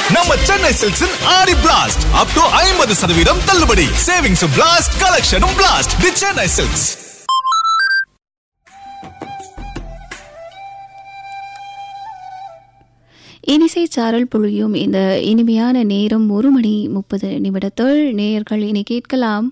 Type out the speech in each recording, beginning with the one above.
நம்ம சென்னை சில்க்ஸின் ஆடி blast up to ஐம்பது சதவீதம் தள்ளுபடி சேவிங்ஸும் பிளாஸ்ட் கலெக்ஷனும் பிளாஸ்ட் தி சென்னை சில்க்ஸ் இனிசை சாரல் பொழியும் இந்த இனிமையான நேரம் ஒரு மணி முப்பது நிமிடத்தில் நேயர்கள் இனி கேட்கலாம்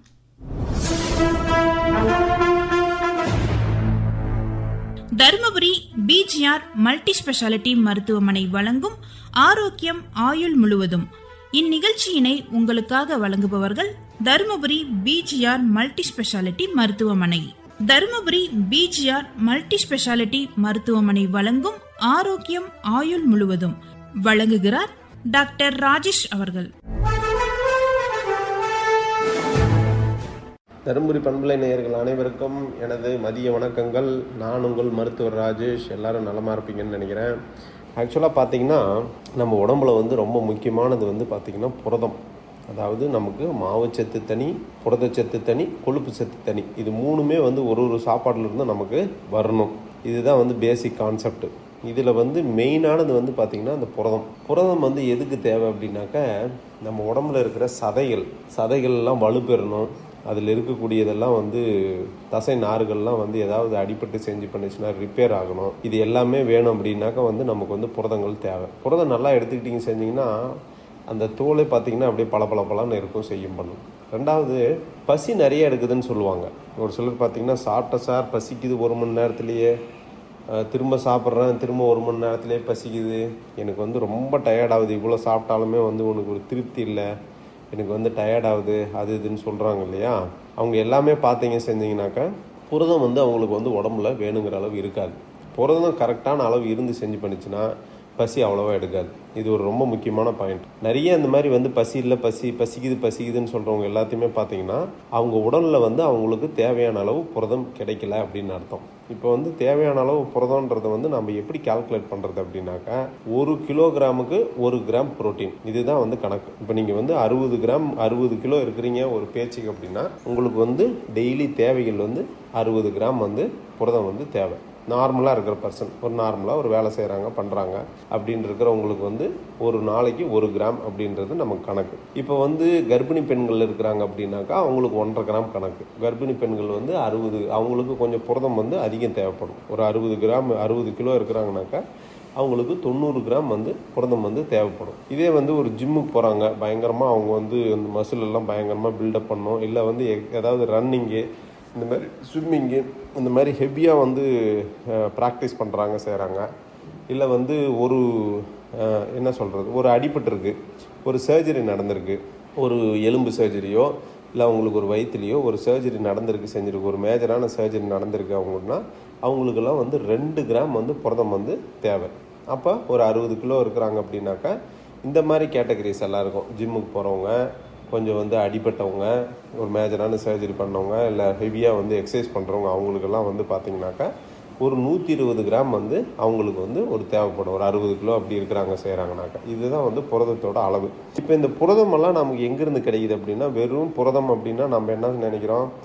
தருமபுரி பிஜிஆர் மல்டி ஸ்பெஷாலிட்டி மருத்துவமனை வழங்கும் ஆரோக்கியம் ஆயுள் முழுவதும் இந்நிகழ்ச்சியினை உங்களுக்காக வழங்குபவர்கள் தருமபுரி பிஜிஆர் மல்டி ஸ்பெஷாலிட்டி மருத்துவமனை தருமபுரி பிஜிஆர் மல்டி ஸ்பெஷாலிட்டி மருத்துவமனை வழங்கும் ஆரோக்கியம் ஆயுள் முழுவதும் வழங்குகிறார் டாக்டர் ராஜேஷ் அவர்கள் தருமபுரி பண்பலை நேயர்கள் அனைவருக்கும் எனது மதிய வணக்கங்கள் நான் உங்கள் மருத்துவர் ராஜேஷ் எல்லாரும் நலமாக இருப்பீங்கன்னு நினைக்கிறேன் ஆக்சுவலாக பார்த்தீங்கன்னா நம்ம உடம்புல வந்து ரொம்ப முக்கியமானது வந்து பார்த்திங்கன்னா புரதம் அதாவது நமக்கு மாவுச்சத்து தனி புரதச்சத்து தனி கொழுப்பு சத்து தனி இது மூணுமே வந்து ஒரு ஒரு சாப்பாடுல இருந்து நமக்கு வரணும் இதுதான் வந்து பேசிக் கான்செப்ட் இதில் வந்து மெயினானது வந்து பார்த்திங்கன்னா அந்த புரதம் புரதம் வந்து எதுக்கு தேவை அப்படின்னாக்க நம்ம உடம்புல இருக்கிற சதைகள் சதைகள்லாம் வலுப்பெறணும் அதில் இருக்கக்கூடியதெல்லாம் வந்து தசை நார்கள்லாம் வந்து ஏதாவது அடிபட்டு செஞ்சு பண்ணுச்சுன்னா ரிப்பேர் ஆகணும் இது எல்லாமே வேணும் அப்படின்னாக்கா வந்து நமக்கு வந்து புரதங்கள் தேவை புரதம் நல்லா எடுத்துக்கிட்டீங்க செஞ்சிங்கன்னா அந்த தோலை பார்த்தீங்கன்னா அப்படியே பல பல பலன்னு இருக்கும் செய்யும் பண்ணும் ரெண்டாவது பசி நிறைய எடுக்குதுன்னு சொல்லுவாங்க ஒரு சிலர் பார்த்தீங்கன்னா சாப்பிட்ட சார் பசிக்குது ஒரு மணி நேரத்துலேயே அஹ் திரும்ப சாப்பிட்றேன் திரும்ப ஒரு மணி நேரத்துலேயே பசிக்குது எனக்கு வந்து ரொம்ப டயர்டாகுது இவ்வளோ சாப்பிட்டாலுமே வந்து உனக்கு ஒரு திருப்தி இல்லை எனக்கு வந்து டயர்ட் ஆகுது அது இதுன்னு சொல்கிறாங்க இல்லையா அவங்க எல்லாமே பார்த்தீங்க செஞ்சீங்கன்னாக்கா புரதம் வந்து அவங்களுக்கு வந்து உடம்புல வேணுங்கிற அளவு இருக்காது புரதம் கரெக்டான அளவு இருந்து செஞ்சு பண்ணிச்சுன்னா பசி அவ்வளோவா எடுக்காது இது ஒரு ரொம்ப முக்கியமான பாயிண்ட் நிறைய இந்த மாதிரி வந்து பசி இல்லை பசி பசிக்குது பசிக்குதுன்னு சொல்கிறவங்க எல்லாத்தையுமே பார்த்தீங்கன்னா அவங்க உடலில் வந்து அவங்களுக்கு தேவையான அளவு புரதம் கிடைக்கல அப்படின்னு அர்த்தம் இப்போ வந்து தேவையான அளவு புரதம்ன்றதை வந்து நம்ம எப்படி கால்குலேட் பண்ணுறது அப்படின்னாக்கா ஒரு கிலோகிராமுக்கு ஒரு கிராம் புரோட்டீன் இதுதான் வந்து கணக்கு இப்போ நீங்கள் வந்து அறுபது கிராம் அறுபது கிலோ இருக்கிறீங்க ஒரு பேச்சுக்கு அப்படின்னா உங்களுக்கு வந்து டெய்லி தேவைகள் வந்து அறுபது கிராம் வந்து புரதம் வந்து தேவை நார்மலாக இருக்கிற பர்சன் ஒரு நார்மலாக ஒரு வேலை செய்கிறாங்க பண்ணுறாங்க அப்படின்னு இருக்கிறவங்களுக்கு வந்து ஒரு நாளைக்கு ஒரு கிராம் அப்படின்றது நமக்கு கணக்கு இப்போ வந்து கர்ப்பிணி பெண்கள் இருக்கிறாங்க அப்படின்னாக்கா அவங்களுக்கு ஒன்றரை கிராம் கணக்கு கர்ப்பிணி பெண்கள் வந்து அறுபது அவங்களுக்கு கொஞ்சம் புரதம் வந்து அதிகம் தேவைப்படும் ஒரு அறுபது கிராம் அறுபது கிலோ இருக்கிறாங்கனாக்கா அவங்களுக்கு தொண்ணூறு கிராம் வந்து புரதம் வந்து தேவைப்படும் இதே வந்து ஒரு ஜிம்முக்கு போகிறாங்க பயங்கரமாக அவங்க வந்து அந்த மசில் எல்லாம் பயங்கரமாக பில்டப் பண்ணணும் இல்லை வந்து எ- ஏதாவது ரன்னிங்கு இந்த மாதிரி ஸ்விம்மிங்கு இந்த மாதிரி ஹெவியாக வந்து ப்ராக்டிஸ் பண்ணுறாங்க செய்கிறாங்க இல்லை வந்து ஒரு அஹ், என்ன சொல்கிறது ஒரு அடிபட்டிருக்கு ஒரு சர்ஜரி நடந்திருக்கு ஒரு எலும்பு சர்ஜரியோ இல்லை அவங்களுக்கு ஒரு வயிற்றுலையோ ஒரு சர்ஜரி நடந்திருக்கு செஞ்சிருக்கு ஒரு மேஜரான சர்ஜரி நடந்திருக்கு அவங்கன்னா அவங்களுக்கெல்லாம் வந்து ரெண்டு கிராம் வந்து புரதம் வந்து தேவை அப்போ ஒரு அறுபது கிலோ இருக்கிறாங்க அப்படின்னாக்கா இந்த மாதிரி கேட்டகரிஸ் எல்லாம் இருக்கும் ஜிம்முக்கு போகிறவங்க கொஞ்சம் வந்து அடிபட்டவங்க ஒரு மேஜரான சர்ஜரி பண்ணவங்க இல்லை ஹெவியாக வந்து எக்ஸசைஸ் பண்ணுறவங்க அவங்களுக்கெல்லாம் வந்து பார்த்தீங்கன்னாக்கா ஒரு நூற்றி இருபது கிராம் வந்து அவங்களுக்கு வந்து ஒரு தேவைப்படும் ஒரு அறுபது கிலோ அப்படி இருக்கிறாங்க செய்கிறாங்கனாக்கா இதுதான் வந்து புரதத்தோட அளவு இப்போ இந்த புரதமெல்லாம் நமக்கு எங்கேருந்து கிடைக்குது அப்படின்னா வெறும் புரதம் அப்படின்னா நம்ம என்ன நினைக்கிறோம்